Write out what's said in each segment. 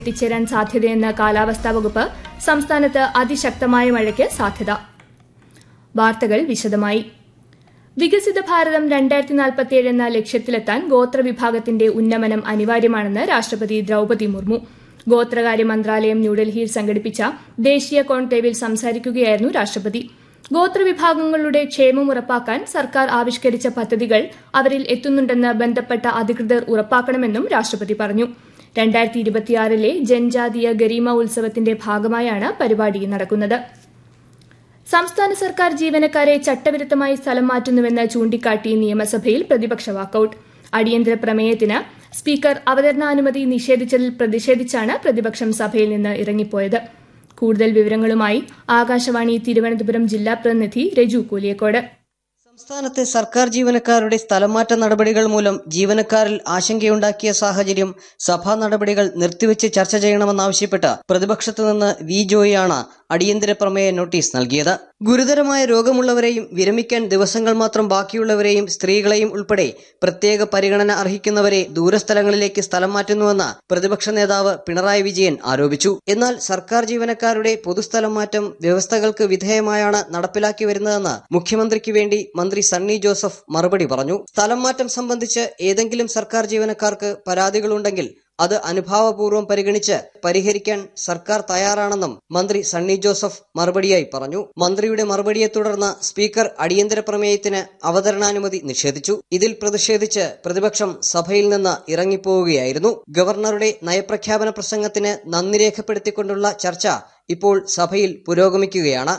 എത്തിച്ചേരാൻ സാധ്യതയെന്ന് കാലാവസ്ഥാ വകുപ്പ് സംസ്ഥാനത്ത് അതിശക്തമായ മഴയ്ക്ക് സാധ്യത വാർത്തകൾ വിശദമായി വികസിത ഭാരതം രണ്ടായിരത്തി നാൽപ്പത്തിയേഴ് എന്ന ലക്ഷ്യത്തിലെത്താൻ ഗോത്രവിഭാഗത്തിന്റെ ഉന്നമനം അനിവാര്യമാണെന്ന് രാഷ്ട്രപതി ദ്രൌപതി മുർമു ഗോത്രകാര്യ മന്ത്രാലയം ന്യൂഡൽഹിയിൽ സംഘടിപ്പിച്ച ദേശീയ കോൺക്ലേവിൽ സംസാരിക്കുകയായിരുന്നു രാഷ്ട്രപതി ഗോത്രവിഭാഗങ്ങളുടെ ക്ഷേമം ഉറപ്പാക്കാൻ സർക്കാർ ആവിഷ്കരിച്ച പദ്ധതികൾ അവരിൽ എത്തുന്നുണ്ടെന്ന് ബന്ധപ്പെട്ട അധികൃതർ ഉറപ്പാക്കണമെന്നും രാഷ്ട്രപതി പറഞ്ഞു രണ്ടായിരത്തി ഇരുപത്തിയാറിലെ ജൻജാതീയ ഗരീമ ഉത്സവത്തിന്റെ ഭാഗമായാണ് പരിപാടി നടക്കുന്നത് സംസ്ഥാന സർക്കാർ ജീവനക്കാരെ ചട്ടവിരുദ്ധമായി സ്ഥലം മാറ്റുന്നുവെന്ന് ചൂണ്ടിക്കാട്ടി നിയമസഭയിൽ പ്രതിപക്ഷ വാക്കൌട്ട് അടിയന്തര പ്രമേയത്തിന് സ്പീക്കർ അവതരണാനുമതി നിഷേധിച്ചതിൽ പ്രതിഷേധിച്ചാണ് പ്രതിപക്ഷം സഭയിൽ നിന്ന് ഇറങ്ങിപ്പോയത് കൂടുതൽ വിവരങ്ങളുമായി ആകാശവാണി തിരുവനന്തപുരം ജില്ലാ പ്രതിനിധി രജു കൂലിയക്കോട് സംസ്ഥാനത്തെ സർക്കാർ ജീവനക്കാരുടെ സ്ഥലംമാറ്റ നടപടികൾ മൂലം ജീവനക്കാരിൽ ആശങ്കയുണ്ടാക്കിയ സാഹചര്യം സഭാ നടപടികൾ നിർത്തിവെച്ച് ചർച്ച ചെയ്യണമെന്നാവശ്യപ്പെട്ട് പ്രതിപക്ഷത്തു നിന്ന് വി ജോയിയാണ് അടിയന്തര പ്രമേയ നോട്ടീസ് നൽകിയത് ഗുരുതരമായ രോഗമുള്ളവരെയും വിരമിക്കാൻ ദിവസങ്ങൾ മാത്രം ബാക്കിയുള്ളവരെയും സ്ത്രീകളെയും ഉൾപ്പെടെ പ്രത്യേക പരിഗണന അർഹിക്കുന്നവരെ ദൂരസ്ഥലങ്ങളിലേക്ക് സ്ഥലം മാറ്റുന്നുവെന്ന് പ്രതിപക്ഷ നേതാവ് പിണറായി വിജയൻ ആരോപിച്ചു എന്നാൽ സർക്കാർ ജീവനക്കാരുടെ പൊതുസ്ഥലം മാറ്റം വ്യവസ്ഥകൾക്ക് വിധേയമായാണ് നടപ്പിലാക്കി വരുന്നതെന്ന് മുഖ്യമന്ത്രിക്ക് വേണ്ടി മന്ത്രി സണ്ണി ജോസഫ് മറുപടി പറഞ്ഞു സ്ഥലം മാറ്റം സംബന്ധിച്ച് ഏതെങ്കിലും സർക്കാർ ജീവനക്കാർക്ക് പരാതികളുണ്ടെങ്കിൽ അത് അനുഭാവപൂർവ്വം പരിഗണിച്ച് പരിഹരിക്കാൻ സർക്കാർ തയ്യാറാണെന്നും മന്ത്രി സണ്ണി ജോസഫ് മറുപടിയായി പറഞ്ഞു മന്ത്രിയുടെ മറുപടിയെ തുടർന്ന് സ്പീക്കർ അടിയന്തര പ്രമേയത്തിന് അവതരണാനുമതി നിഷേധിച്ചു ഇതിൽ പ്രതിഷേധിച്ച് പ്രതിപക്ഷം സഭയിൽ നിന്ന് ഇറങ്ങിപ്പോവുകയായിരുന്നു ഗവർണറുടെ നയപ്രഖ്യാപന പ്രസംഗത്തിന് നന്ദി രേഖപ്പെടുത്തിക്കൊണ്ടുള്ള ചർച്ച ഇപ്പോൾ സഭയിൽ പുരോഗമിക്കുകയാണ്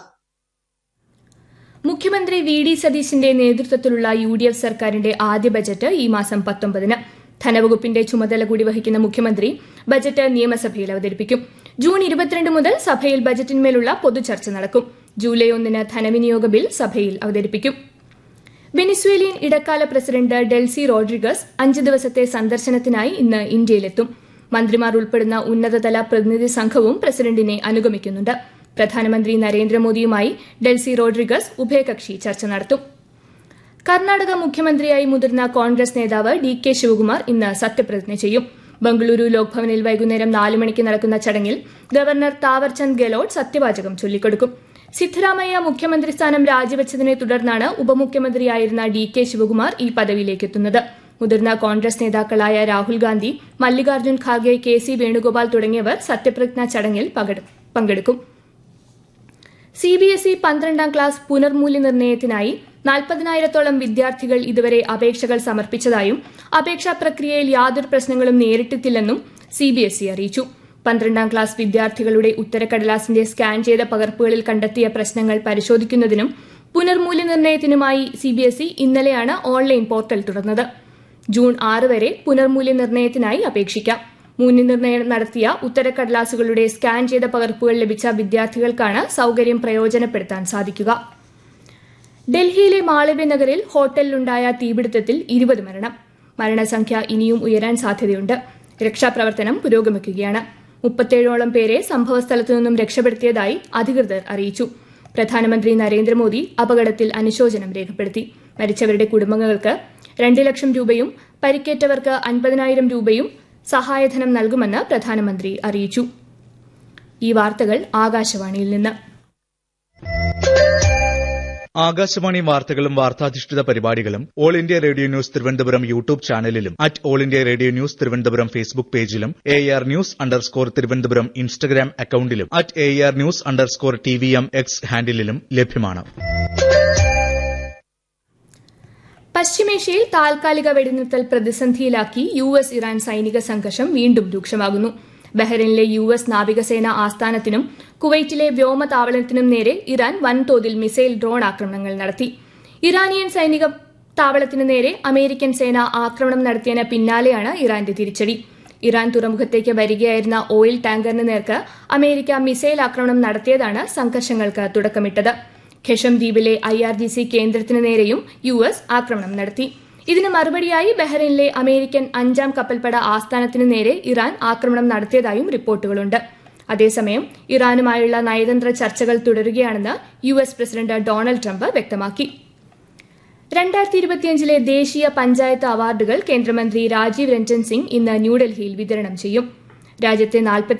മുഖ്യമന്ത്രി വി ഡി സതീശിന്റെ നേതൃത്വത്തിലുള്ള യു ഡി എഫ് സർക്കാരിന്റെ ആദ്യ ബജറ്റ് ഈ മാസം പത്തൊമ്പതിന് ധനവകുപ്പിന്റെ ചുമതല കൂടി വഹിക്കുന്ന മുഖ്യമന്ത്രി ബജറ്റ് നിയമസഭയിൽ അവതരിപ്പിക്കും ജൂൺ ഇരുപത്തിരണ്ട് മുതൽ സഭയിൽ ബജറ്റിന്മേലുള്ള പൊതുചർച്ച നടക്കും ജൂലൈ ഒന്നിന് ധനവിനിയോഗ ബിൽ സഭയിൽ അവതരിപ്പിക്കും വെനിസ്വേലിയൻ ഇടക്കാല പ്രസിഡന്റ് ഡെൽസി റോഡ്രിഗസ് അഞ്ച് ദിവസത്തെ സന്ദർശനത്തിനായി ഇന്ന് ഇന്ത്യയിലെത്തും മന്ത്രിമാർ ഉൾപ്പെടുന്ന ഉന്നതതല പ്രതിനിധി സംഘവും പ്രസിഡന്റിനെ അനുഗമിക്കുന്നുണ്ട് പ്രധാനമന്ത്രി നരേന്ദ്രമോദിയുമായി ഡെൽസി റോഡ്രിഗസ് ഉഭയകക്ഷി ചർച്ച നടത്തും കർണാടക മുഖ്യമന്ത്രിയായി മുതിർന്ന കോൺഗ്രസ് നേതാവ് ഡി കെ ശിവകുമാർ ഇന്ന് സത്യപ്രതിജ്ഞ ചെയ്യും ബംഗളൂരു ലോക്ഭവനിൽ വൈകുന്നേരം നാല് മണിക്ക് നടക്കുന്ന ചടങ്ങിൽ ഗവർണർ താവർചന്ദ് ഗെലോട്ട് സത്യവാചകം ചൊല്ലിക്കൊടുക്കും സിദ്ധരാമയ്യ മുഖ്യമന്ത്രി സ്ഥാനം രാജിവെച്ചതിനെ തുടർന്നാണ് ഉപമുഖ്യമന്ത്രിയായിരുന്ന ഡി കെ ശിവകുമാർ ഈ പദവിയിലേക്ക് എത്തുന്നത് മുതിർന്ന കോൺഗ്രസ് നേതാക്കളായ രാഹുൽ ഗാന്ധി മല്ലികാർജ്ജുൻ ഖാർഗെ കെ സി വേണുഗോപാൽ തുടങ്ങിയവർ സത്യപ്രതിജ്ഞാ ചടങ്ങിൽ പങ്കെടുക്കും സി ബി എസ് ഇ പന്ത്രണ്ടാം ക്ലാസ് പുനർമൂല്യനിർണ്ണയത്തിനായി നാൽപ്പതിനായിരത്തോളം വിദ്യാർത്ഥികൾ ഇതുവരെ അപേക്ഷകൾ സമർപ്പിച്ചതായും അപേക്ഷാ പ്രക്രിയയിൽ യാതൊരു പ്രശ്നങ്ങളും നേരിട്ടിട്ടില്ലെന്നും സി ബി എസ് ഇ അറിയിച്ചു പന്ത്രണ്ടാം ക്ലാസ് വിദ്യാർത്ഥികളുടെ ഉത്തരക്കടലാസിന്റെ സ്കാൻ ചെയ്ത പകർപ്പുകളിൽ കണ്ടെത്തിയ പ്രശ്നങ്ങൾ പരിശോധിക്കുന്നതിനും പുനർമൂല്യനിർണ്ണയത്തിനുമായി സി ബി എസ് ഇ ഇന്നലെയാണ് ഓൺലൈൻ പോർട്ടൽ തുറന്നത് ജൂൺ ആറ് വരെ പുനർമൂല്യനിർണ്ണയത്തിനായി അപേക്ഷിക്കാം മൂല്യനിർണ്ണയം നടത്തിയ ഉത്തരക്കടലാസുകളുടെ സ്കാൻ ചെയ്ത പകർപ്പുകൾ ലഭിച്ച വിദ്യാർത്ഥികൾക്കാണ് സൌകര്യം പ്രയോജനപ്പെടുത്താൻ സാധിക്കുക ഡൽഹിയിലെ മാളവ്യ നഗറിൽ ഹോട്ടലിലുണ്ടായ തീപിടുത്തത്തിൽ ഇരുപത് മരണം മരണസംഖ്യ ഇനിയും ഉയരാൻ സാധ്യതയുണ്ട് രക്ഷാപ്രവർത്തനം പുരോഗമിക്കുകയാണ് മുപ്പത്തേഴോളം പേരെ സംഭവസ്ഥലത്തു നിന്നും രക്ഷപ്പെടുത്തിയതായി അധികൃതർ അറിയിച്ചു പ്രധാനമന്ത്രി നരേന്ദ്രമോദി അപകടത്തിൽ അനുശോചനം രേഖപ്പെടുത്തി മരിച്ചവരുടെ കുടുംബങ്ങൾക്ക് രണ്ട് ലക്ഷം രൂപയും പരിക്കേറ്റവർക്ക് അൻപതിനായിരം രൂപയും സഹായധനം നൽകുമെന്ന് പ്രധാനമന്ത്രി അറിയിച്ചു ഈ വാർത്തകൾ ആകാശവാണിയിൽ നിന്ന് ആകാശവാണി വാർത്തകളും വാർത്താധിഷ്ഠിത പരിപാടികളും All India Radio News Thiruvananthapuram YouTube ചാനലിലും at All India Radio News Thiruvananthapuram Facebook പേജിലും A R news underscore Thiruvananthapuram Instagram അക്കൌണ്ടിലും at A R news underscore T V M X ഹാൻഡിലും ലഭ്യമാണ് പശ്ചിമേഷ്യയിൽ താൽക്കാലിക വെടിനിർത്തൽ പ്രതിസന്ധിയിലാക്കി യു എസ് ഇറാൻ സൈനിക സംഘർഷം വീണ്ടും രൂക്ഷമാകുന്നു ബഹ്റൈനിലെ യു എസ് നാവികസേന ആസ്ഥാനത്തിനും കുവൈറ്റിലെ വ്യോമതാവളത്തിനും നേരെ ഇറാൻ വൻതോതിൽ മിസൈൽ ഡ്രോൺ ആക്രമണങ്ങൾ നടത്തി ഇറാനിയൻ സൈനിക താവളത്തിനു നേരെ അമേരിക്കൻ സേന ആക്രമണം നടത്തിയതിന് പിന്നാലെയാണ് ഇറാന്റെ തിരിച്ചടി ഇറാൻ തുറമുഖത്തേക്ക് വരികയായിരുന്ന ഓയിൽ ടാങ്കറിന് നേർക്ക് അമേരിക്ക മിസൈൽ ആക്രമണം നടത്തിയതാണ് സംഘർഷങ്ങൾക്ക് തുടക്കമിട്ടത് ഖെഷം ദ്വീപിലെ ഐ ആർ ജി സി കേന്ദ്രത്തിന് നേരെയും യു എസ് ആക്രമണം നടത്തി ഇതിന് മറുപടിയായി ബഹ്റൈനിലെ അമേരിക്കൻ അഞ്ചാം കപ്പൽപ്പട ആസ്ഥാനത്തിന് നേരെ ഇറാൻ ആക്രമണം നടത്തിയതായും റിപ്പോർട്ടുകളുണ്ട് അതേസമയം ഇറാനുമായുള്ള നയതന്ത്ര ചർച്ചകൾ തുടരുകയാണെന്ന് U S president Donald Trump വ്യക്തമാക്കി രണ്ടായിരത്തി ഇരുപത്തിയഞ്ചിലെ ദേശീയ പഞ്ചായത്ത് അവാർഡുകൾ കേന്ദ്രമന്ത്രി രാജീവ് രഞ്ജൻ സിംഗ് ഇന്ന് ന്യൂഡൽഹിയിൽ വിതരണം ചെയ്യും രാജ്യത്തെ നാൽപ്പത്തി